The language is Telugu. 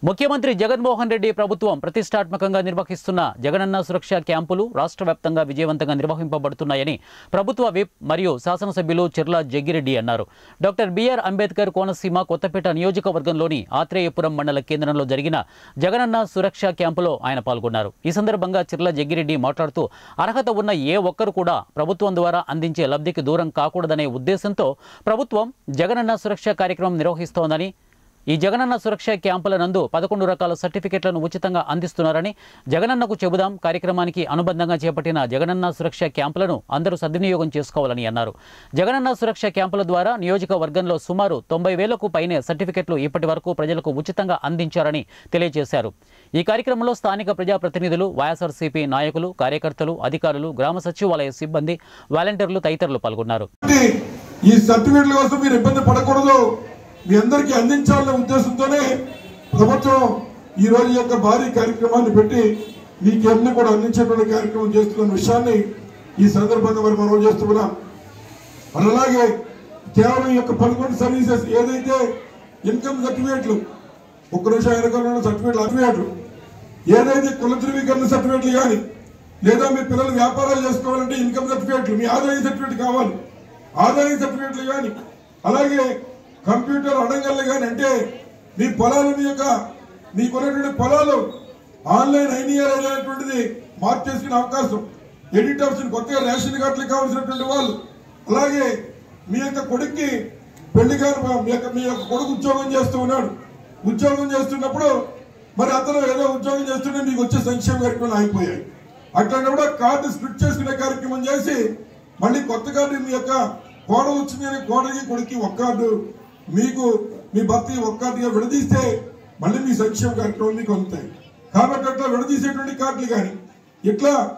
ముఖ్యమంత్రి జగన్మోహన్ రెడ్డి ప్రభుత్వం ప్రతిష్టాత్మకంగా నిర్వహిస్తున్న జగనన్న సురక్ష క్యాంపులు రాష్ట్ర వ్యాప్తంగా విజయవంతంగా నిర్వహింపబడుతున్నాయని ప్రభుత్వ విప్ మరియు శాసనసభ్యులు చెర్ల జగ్గిరెడ్డి అన్నారు డాక్టర్ బిఆర్ అంబేద్కర్ కోనసీమ కొత్తపేట నియోజకవర్గంలోని ఆత్రేయపురం మండల కేంద్రంలో జరిగిన జగనన్న సురక్ష క్యాంపులో ఆయన పాల్గొన్నారు ఈ సందర్భంగా చెర్ల జగ్గిరెడ్డి మాట్లాడుతూ అర్హత ఉన్న ఏ ఒక్కరు కూడా ప్రభుత్వం ద్వారా అందించే లబ్ధికి దూరం కాకూడదనే ఉద్దేశంతో ప్రభుత్వం జగనన్న సురక్ష కార్యక్రమం నిర్వహిస్తోందని ఈ జగనన్న సురక్ష క్యాంపుల నందు పదకొండు రకాల సర్టిఫికెట్లను ఉచితంగా అందిస్తున్నారని జగనన్నకు చెబుదాం కార్యక్రమానికి అనుబంధంగా చేపట్టిన జగనన్న సురక్ష క్యాంపులను అందరూ సద్వినియోగం చేసుకోవాలని అన్నారు జగనన్న సురక్ష క్యాంపుల ద్వారా నియోజకవర్గంలో సుమారు తొంభై వేలకు పైనే సర్టిఫికెట్లు ఇప్పటి వరకు ప్రజలకు ఉచితంగా అందించారని తెలియజేశారు ఈ కార్యక్రమంలో స్థానిక ప్రజాప్రతినిధులు వైఎస్ఆర్సీపీ నాయకులు కార్యకర్తలు అధికారులు గ్రామ సచివాలయ సిబ్బంది వాలంటీర్లు తదితరులు పాల్గొన్నారు కాబట్టి ఈ సర్టిఫికెట్ల కోసం మీరు ఇబ్బంది పడకూడదు మీ అందరికీ అందించాలనే ఉద్దేశంతోనే ప్రభుత్వం ఈ రోజు ఈ యొక్క భారీ కార్యక్రమాన్ని పెట్టి మీకేమని కూడా అందించేటువంటి కార్యక్రమం చేస్తున్న విషయాన్ని ఈ సందర్భంగా మరి మనం చేస్తున్నాం మరి అలాగే కేవలం ఈ యొక్క పదకొండు సర్వీసెస్ ఏదైతే ఇన్కమ్ సర్టిఫికేట్లు ఒక్క నిమిషం వెనకాల సర్టిఫికేట్లు సర్టిఫికేట్లు ఏదైతే కుల ధృవీకరణ సర్టిఫికేట్లు కానీ లేదా మీ పిల్లలు వ్యాపారాలు చేసుకోవాలంటే ఇన్కమ్ సర్టిఫికేట్లు మీ ఆదాయ సర్టిఫికేట్ కావాలి ఆదాయ సర్టిఫికేట్లు కానీ అలాగే కంప్యూటర్ అడంగళ్ళు కానీ అంటే మీ పొలాలు మీ యొక్క మీకున్నటువంటి పొలాలు ఆన్లైన్ ఐనియర్ అనేటువంటిది మార్చేసుకునే అవకాశం ఎడిట్ ఆప్షన్ కొత్తగా రేషన్ కార్డులు కావాల్సినటువంటి వాళ్ళు అలాగే మీ యొక్క కొడుక్కి పెళ్లి కాని మీ యొక్క మీ యొక్క కొడుకు ఉద్యోగం చేస్తూ ఉన్నాడు ఉద్యోగం చేస్తున్నప్పుడు మరి అతను ఏదో ఉద్యోగం చేస్తుంటే మీకు వచ్చే సంక్షేమ కార్యక్రమాలు ఆగిపోయాయి అట్లాంటప్పుడు ఆ కార్డు స్ప్లిట్ చేసుకునే కార్యక్రమం చేసి మళ్ళీ కొత్త కార్డు మీ యొక్క కోడ వచ్చింది అని కోడకి కొడుకు ఒక కార్డు మీకు మీ భర్త ఒక కార్డుగా విడదీస్తే మళ్ళీ మీ సంక్షేమ కార్యక్రమాలు మీకు అందుతాయి కాబట్టి అట్లా విడదీసేటువంటి కార్డులు కానీ ఇట్లా